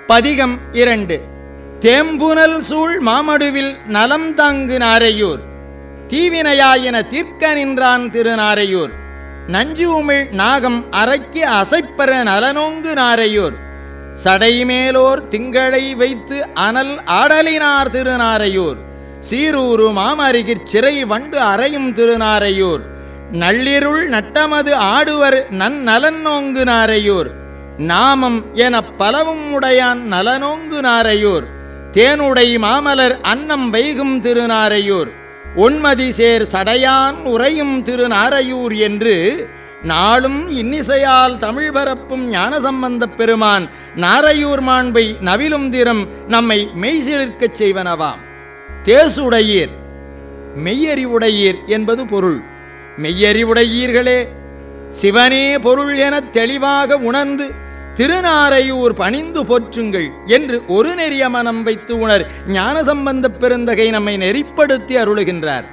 பதிகம் இரண்டு தேம்புனல் சூழ் மாமடுவில் நலம் தாங்கு நாரையூர் தீவினையாயின தீர்க்க நின்றான் திருநாரையூர் நஞ்சு உமிழ் நாகம் அரைக்கு அசைப்பெற நலனோங்கு நாரையூர் சடைமேலோர் திங்களை வைத்து அனல் ஆடலினார் திருநாரையூர் சீரூரு மாமருகிற் சிறை வண்டு அறையும் திருநாரையூர் நள்ளிருள் நட்டமது ஆடுவர் நன்னலன் நோங்கு நாரையூர் நாமம் எனப் பலவும் உடையான் நலனோங்கு நாரையூர் தேனுடை மாமலர் அன்னம் வைகும் திருநாரையூர் ஒன்மதி சேர் சடையான் உறையும் திருநாரையூர் என்று நாளும் இன்னிசையால் தமிழ் பரப்பும் ஞானசம்பந்தப் பெருமான் நாரையூர் மாண்பை நவிலும் திறம் நம்மை மெய்சிலிர்க்கச் செய்வனவாம் தேசுடையீர் மெய்யறிவுடையீர் என்பது பொருள் மெய்யறிவுடையீர்களே சிவனே பொருள் எனத் தெளிவாக உணர்ந்து திருநாரையூர் பணிந்து போற்றுங்கள் என்று ஒரு நெறிய மனம் வைத்து உணர் ஞானசம்பந்தப் பெருந்தகை நம்மை நெறிப்படுத்தி அருளுகின்றார்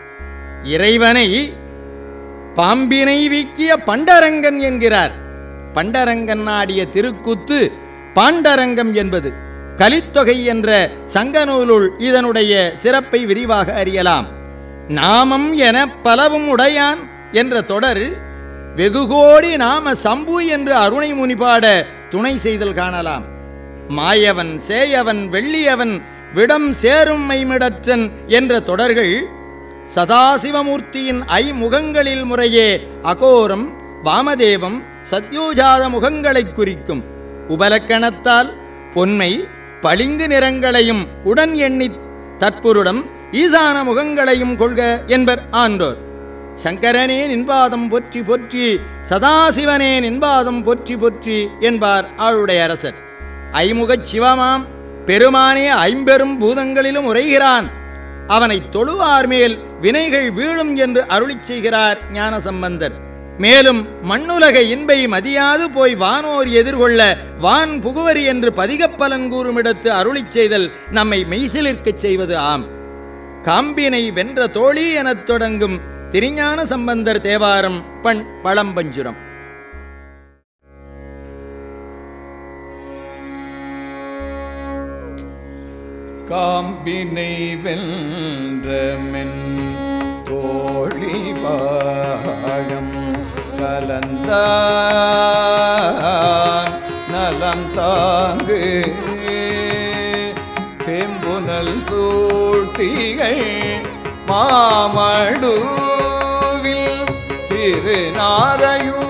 இறைவனை பாம்பினை வீக்கிய பண்டரங்கன் என்கிறார் பண்டரங்கன் ஆடிய திருக்கூத்து பாண்டரங்கம் என்பது கலித்தொகை என்ற சங்கநூலுள் இதனுடைய சிறப்பை விரிவாக அறியலாம் நாமம் என பலவும் உடையான் என்ற தொடர் வெகுகோடி நாம சம்பு என்று அருணை முனிபாட துணை செய்தல் காணலாம் மாயவன் சேயவன் வெள்ளியவன் விடம் சேரும் மைமிடற்றன் என்ற தொடர்கள் சதாசிவமூர்த்தியின் ஐமுகங்களில் முறையே அகோரம் வாமதேவம் சத்யோஜாத முகங்களைக் குறிக்கும் உபலக்கணத்தால் பொன்மை பளிங்கு நிறங்களையும் உடன் எண்ணி தற்புருடம் ஈசான முகங்களையும் கொள்க என்பர் ஆண்டோர் சங்கரனே நின்பாதம் பொற்றி பொற்றி சதாசிவனே நின்பாதம் பொற்றி பொற்றி என்பார் ஆளுடைய அரசர் ஐமுகச் சிவமாம் பெருமானே ஐம்பெரும் பூதங்களிலும் உரைகிறான் அவனை தொழுவார் மேல் வினைகள் வீழும் என்று அருளிச் செய்கிறார் ஞானசம்பந்தர் மேலும் மண்ணுலக இன்பை மதியாது போய் வானோர் எதிர்கொள்ள வான் புகுவரி என்று பதிகப்பலன் கூறுமிடத்து அருளிச் செய்தல் நம்மை மெய்சிலிர்க்கச் செய்வது ஆம் காம்பினை வென்ற தோழி எனத் தொடங்கும் திருஞான சம்பந்தர் தேவாரம் பண் பழம்பஞ்சுரம் காம்பினை வென்றமென் தோழி பாகம் கலந்த நலம் தாங்கு தேம்புனல் சூழ்த்திகள் மாமடுவில் திருநாரையூர்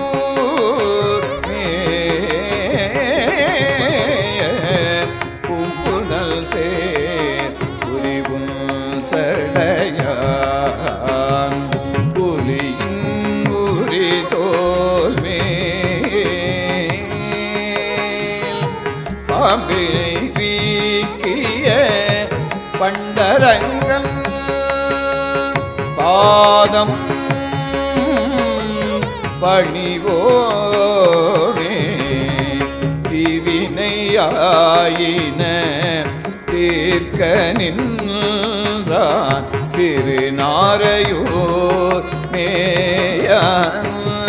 மேயர் பூங்குழல் சேர் புரிவுன் சடையான் புலியின் உரி தோல் மேல் பாம்பினை வீக்கிய பண்டரங்கன் பாதம் பணிவோடே திவினையாயின தீர்க்க நின்றான் திருநாரையூர் மேயான்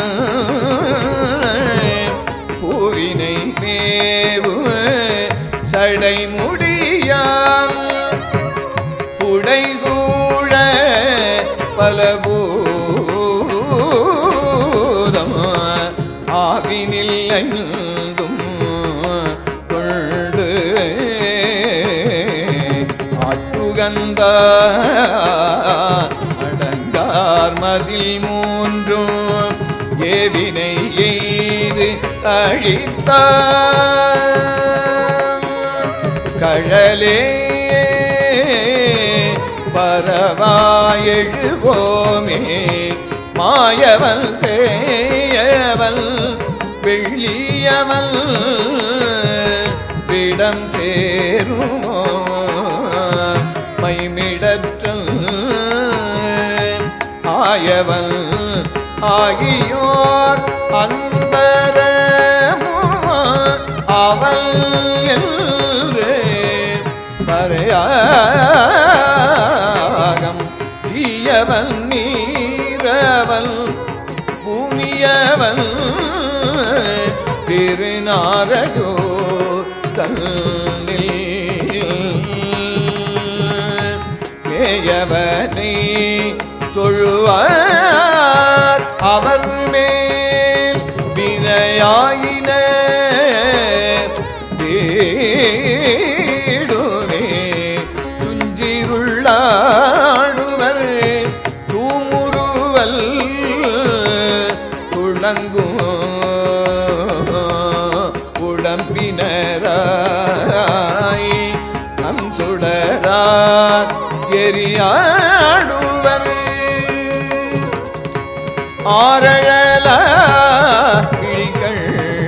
பூவினை மேவு சடை முடியான் புடை சூழ பல பூதம் ஆவினில் ஐந்தும் கொண்டு ஆற்றுகந்த அடங்கார் மதில் மூன்றும் ஏவினை எய்து அழித்தார் கழலே பரவாயெழுவோமே மாயவன் சேயவன் வெள்ளியவன் விடம் சேருமோ மைமிடற்றல் ஆயவன் ஆகியோர் அந்தரமோ அவள் என்று பரையாகம் தீயவன் நீரவன் பூமியவன் திருநாரையோ தன் மண்ணில் மேயவனை தொழுவார் அவர் மேல் வினையாயின தேடுமே துஞ்சிருள்ளாடுவர் தூமுருவல் துளங்கும் உடம்பினராய் நம் சுடரார் எரியாடுவர் ஆரழல கிழிகள்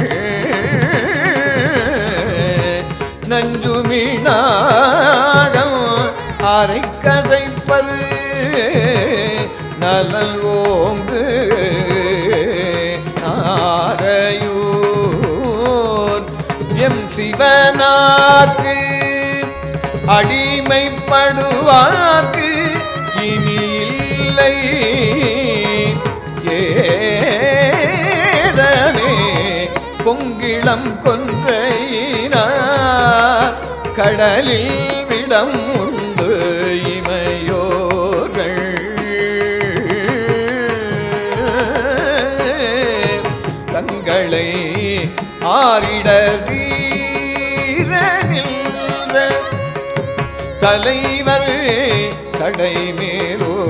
நஞ்சுமினாகம் அரை கதைப்பர் நலல் ஓங்கு ஆரையூர் எம் சிவனார்க்கு அடிமைப்படுவார்க்கு இனி இல்லை ஏதமே பொங்கிளம் கொன்றையினார் கடலில் விடம் உண்டு இமையோர்கள் தங்களை ஆரிடர் வீர நின்ற தலைவர் கடைமேலோ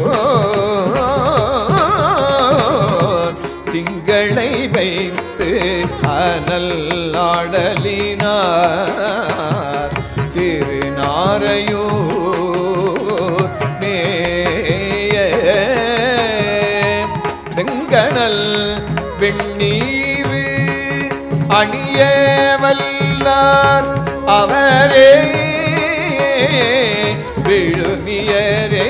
திங்களை வைத்து அனல் ஆடலினார் திருநாரையோ மேய வெங்கணல் வெண்ணீர் அணிய வல்லார் அவரே விழுமியரே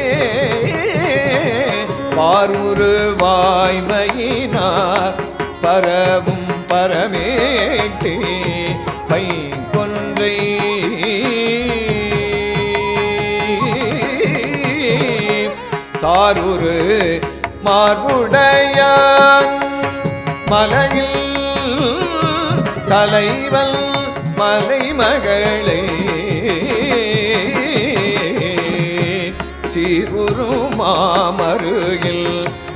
பாருரு வாய்மையினார் பரவும் பரமேட்டே பை கொன்றை தாருரு மார்புடையான் மலையில் தலைவன் மலைமகளே சீருரு மாமருகில்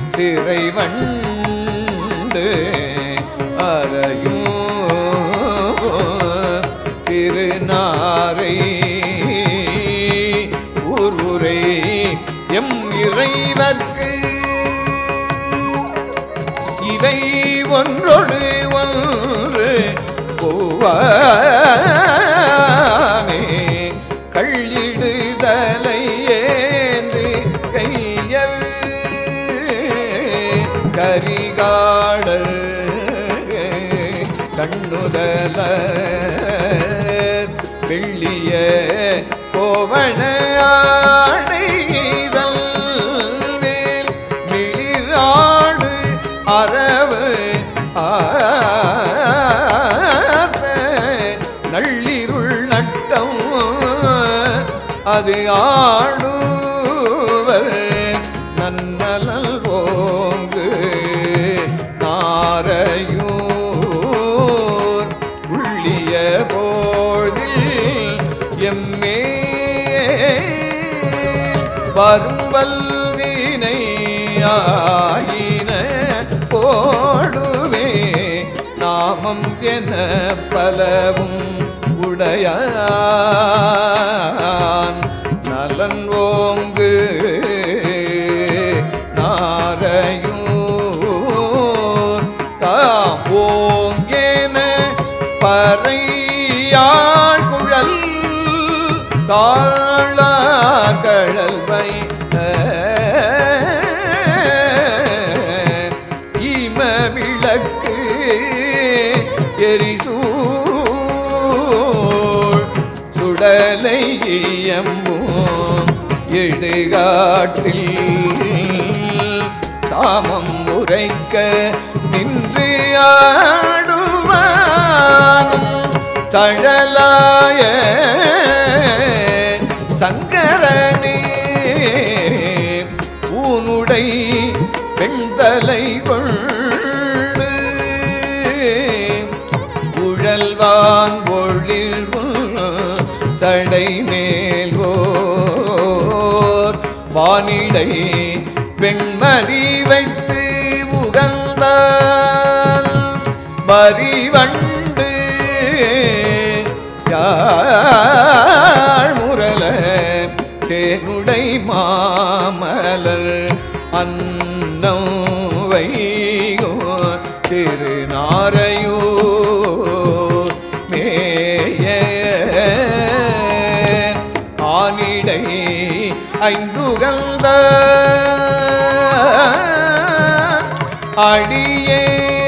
சிறைவண்டு அறையும் திருநாரை ஊருரை எம் இறைவர்க்கு இவை ஒன்றொடு ஒன்று போவாமே கள்ளிடுதலை ஏந்து கையல் கரிகாடல் கண்ணுதல வெள்ளிய கோவண ஆடைதல் மேல் மிளிராடு அரவு ஆர்த்த நள்ளிருள் நட்டம் அது ஆடுவர் நன்னலல் ஓங்கு நாரையூர் உள்ளிய போதில் எம்மே வரும்பல்வினை ஆயின போடுவே நாமம் என பலவும் உடையான் நலன் ஓங்கு நாரையூர் தாம் ஓங்கேன பறையாள் குழல் தாழார் கழல் வைத்த ஈம விளக்கு எரிசூழ் சுடலை இயம்பும் இடுகாட்டில் சாமம் உரைக்க நின்று ஆடுவானும் தழலாய சங்கரனே ஊனுடை பெண்தலை கொண்டு குழல்வா வான் பொழில் சடை மேல் ஓர் வானிடை வெண்மதி வைத்து உகந்தால் வரிவண்டு யாழ் முரல தேனுடை மாமலர் அன்னம் வைகோ திருநாரையோ மேய ஆனிடை ஐந்துகந்த அடியே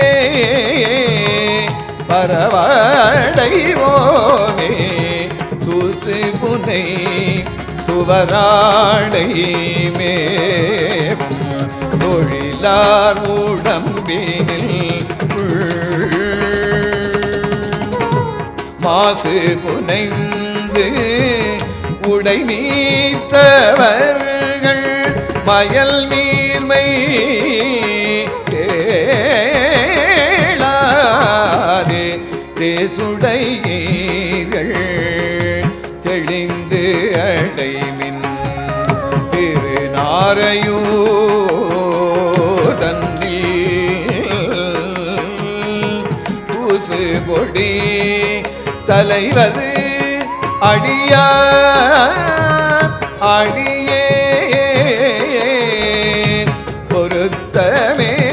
பரவடைவோமே தூசு புனை துவராடை மேவும் தொழிலார் உடம்பினில் உள் மாசு புனைந்து உடை நீத்தவர்கள் மயல் நீர்மை கேளாதே தேசுடையீர்கள் தெளிந்து அடைமின் திருநாரையூர் தண்ணீர் பூசு பொடி தலைவது அடியா அடியே பொருத்தமே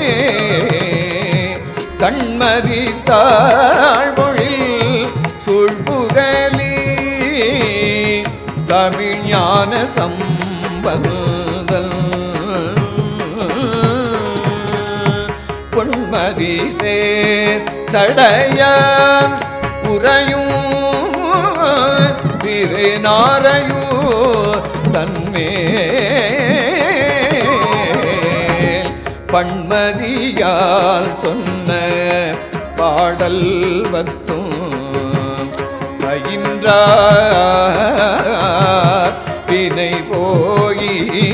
கண்மதி தாழ்மொழில் சூழ்புகலி தமிழ் ஞான சம்பந்தல் பொன்மதி சேர் சடையான் உறையும் திருநாரையூ தன்மேல் பன்மதியால் சொன்ன பாடல் வத்தும் பயின்றார் வினை போயி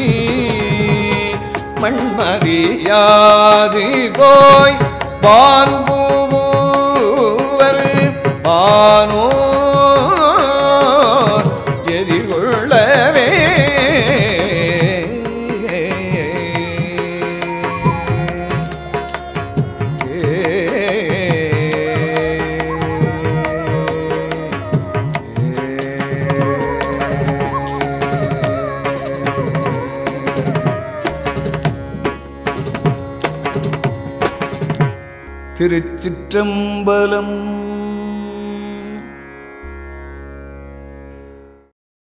மண்மதியாது போய் பான்பூவர் பானோ எதிர்கொள்ளவே திருச்சிற்றம்பலம்